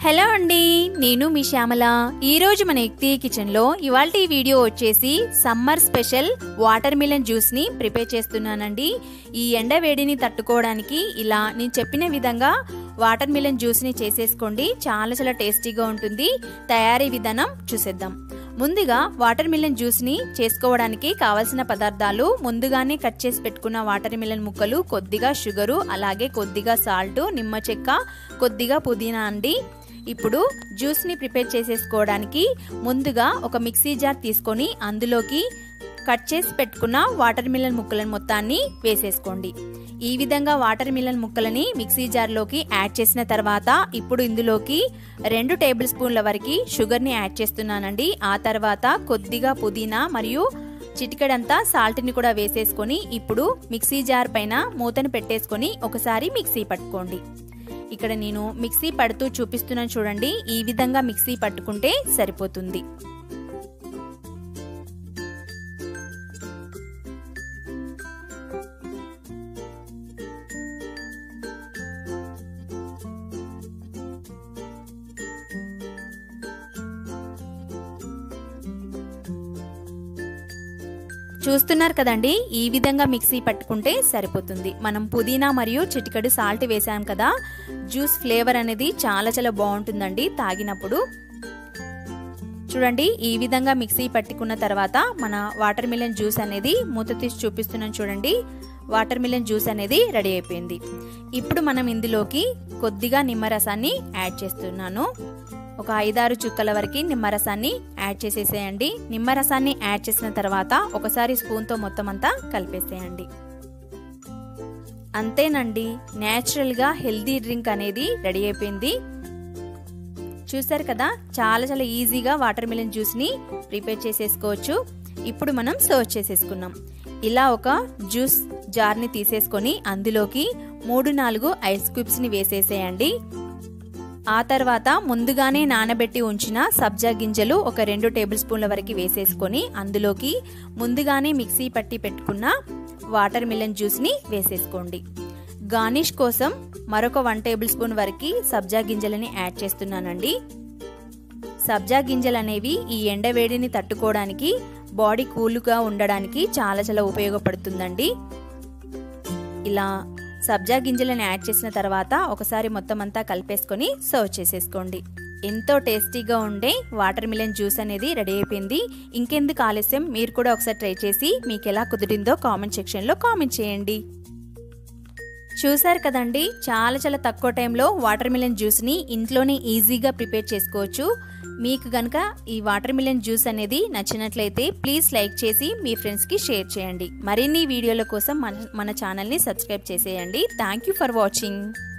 hello అండి నేను మీ శ్యామల ఈరోజు మన యుక్తి కిచెన్లో ఇవాళ ఈ వీడియో వచ్చేసి సమ్మర్ స్పెషల్ వాటర్ మిలన్ జ్యూస్ని ప్రిపేర్ చేస్తున్నానండి ఈ ఎండ వేడిని తట్టుకోవడానికి ఇలా నేను చెప్పిన విధంగా వాటర్ మిలన్ జ్యూస్ని చేసేసుకోండి చాలా చాలా టేస్టీగా ఉంటుంది తయారీ విధానం చూసేద్దాం ముందుగా వాటర్ మిలన్ జ్యూస్ని చేసుకోవడానికి కావలసిన పదార్థాలు ముందుగానే కట్ చేసి పెట్టుకున్న వాటర్ మిలన్ ముక్కలు కొద్దిగా షుగరు అలాగే కొద్దిగా సాల్ట్ నిమ్మ చెక్క కొద్దిగా పుదీనా అండి ఇప్పుడు జ్యూస్ని ప్రిపేర్ చేసేసుకోవడానికి ముందుగా ఒక మిక్సీ జార్ తీసుకొని అందులోకి కట్ చేసి పెట్టుకున్న వాటర్ మిలన్ ముక్కలను మొత్తాన్ని వేసేసుకోండి ఈ విధంగా వాటర్ మిలన్ ముక్కలని మిక్సీ జార్లోకి యాడ్ చేసిన తర్వాత ఇప్పుడు ఇందులోకి రెండు టేబుల్ స్పూన్ల వరకు షుగర్ని యాడ్ చేస్తున్నానండి ఆ తర్వాత కొద్దిగా పుదీనా మరియు చిటికెడంతా సాల్ట్ని కూడా వేసేసుకొని ఇప్పుడు మిక్సీ జార్ పైన మూతను పెట్టేసుకొని ఒకసారి మిక్సీ పట్టుకోండి ఇక్కడ నేను మిక్సీ పడుతూ చూపిస్తున్నాను చూడండి ఈ విధంగా మిక్సీ పట్టుకుంటే సరిపోతుంది చూస్తున్నారు కదండి ఈ విధంగా మిక్సీ పట్టుకుంటే సరిపోతుంది మనం పుదీనా మరియు చిటికడు సాల్ట్ వేసాం కదా జ్యూస్ ఫ్లేవర్ అనేది చాలా చాలా బాగుంటుందండి తాగినప్పుడు చూడండి ఈ విధంగా మిక్సీ పట్టుకున్న తర్వాత మన వాటర్ మిలన్ జ్యూస్ అనేది మూత తీసి చూపిస్తున్నాను చూడండి వాటర్ మిలన్ జ్యూస్ అనేది రెడీ అయిపోయింది ఇప్పుడు మనం ఇందులోకి కొద్దిగా నిమ్మరసాన్ని యాడ్ చేస్తున్నాను ఒక ఐదారు చుక్కల వరకు నిమ్మరసాన్ని యాడ్ చేసేసేయండి నిమ్మరసాన్ని యాడ్ చేసిన తర్వాత ఒకసారి స్పూన్తో మొత్తం అంతా కలిపేసేయండి అంతేనండి న్యాచురల్గా హెల్దీ డ్రింక్ అనేది రెడీ అయిపోయింది చూసారు కదా చాలా చాలా ఈజీగా వాటర్ మిలన్ జ్యూస్ని ప్రిపేర్ చేసేసుకోవచ్చు ఇప్పుడు మనం సర్వ్ చేసేసుకున్నాం ఇలా ఒక జ్యూస్ జార్ని తీసేసుకొని అందులోకి మూడు నాలుగు ఐస్ క్యూబ్స్ని వేసేసేయండి ఆ తర్వాత ముందుగానే నానబెట్టి ఉంచిన సబ్జా గింజలు ఒక రెండు టేబుల్ స్పూన్ల వరకు వేసేసుకొని అందులోకి ముందుగానే మిక్సీ పట్టి పెట్టుకున్న వాటర్ మిలన్ జ్యూస్ని వేసేసుకోండి గార్నిష్ కోసం మరొక వన్ టేబుల్ స్పూన్ వరకు సబ్జా గింజలని యాడ్ చేస్తున్నానండి సబ్జా గింజలు అనేవి ఈ ఎండవేడిని తట్టుకోవడానికి బాడీ కూల్గా ఉండడానికి చాలా చాలా ఉపయోగపడుతుందండి ఇలా సబ్జా గింజలను యాడ్ చేసిన తర్వాత ఒకసారి మొత్తం అంతా కలిపేసుకొని సర్వ్ చేసేసుకోండి ఎంతో టేస్టీగా ఉండే వాటర్ మిలన్ జ్యూస్ అనేది రెడీ అయిపోయింది ఇంకెందుకు ఆలస్యం మీరు కూడా ఒకసారి ట్రై చేసి మీకు ఎలా కుదిరిందో కామెంట్ సెక్షన్లో కామెంట్ చేయండి చూసారు కదండి చాలా చాలా తక్కువ టైంలో వాటర్ మిలన్ జ్యూస్ని ఇంట్లోనే ఈజీగా ప్రిపేర్ చేసుకోవచ్చు మీకు గనక ఈ వాటర్ మిలన్ జ్యూస్ అనేది నచ్చినట్లయితే ప్లీజ్ లైక్ చేసి మీ ఫ్రెండ్స్కి షేర్ చేయండి మరిన్ని వీడియోల కోసం మన మన ఛానల్ని సబ్స్క్రైబ్ చేసేయండి థ్యాంక్ యూ ఫర్ వాచింగ్